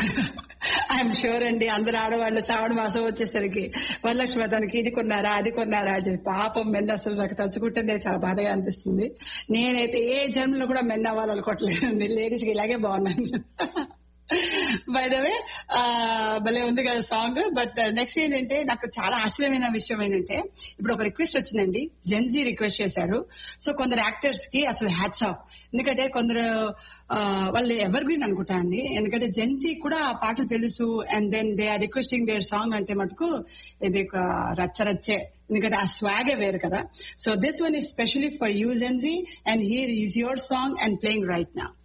I'm sure అండి అందరు ఆడవాళ్ళు శ్రావణ మాసం వచ్చేసరికి వరలక్ష్మి తనకి ఇది కొన్నారా అది కొన్నారా అని చెప్పి పాపం మెన్న అసలు నాకు తలుచుకుంటుంటే చాలా బాధగా అనిపిస్తుంది నేనైతే ఏ జన్మలో కూడా మెన్న అవ్వాలనుకోవట్లేదు లేడీస్ కి ఇలాగే బాగున్నాను బై ద వే భలే ఉంది కదా సాంగ్ బట్ నెక్స్ట్ ఏంటంటే నాకు చాలా ఆశ్చర్యమైన విషయం ఏంటంటే ఇప్పుడు ఒక రిక్వెస్ట్ వచ్చిందండి జెన్జీ రిక్వెస్ట్ చేశారు సో కొందరు యాక్టర్స్ కి అసలు హ్యాట్స్ ఆఫ్ ఎందుకంటే కొందరు ఆ, వాళ్ళు ఎవర్ గ్రీన్ అనుకుంటా అండి ఎందుకంటే జెన్జీ కూడా ఆ పాటలు తెలుసు and then they are requesting their song అంటే మటుకు ఇది ఒక రచ్చరచ్చే ఎందుకంటే ఆ స్వాగే వేరు కదా so this one is specially for you Gen Z and here is your song and playing right నా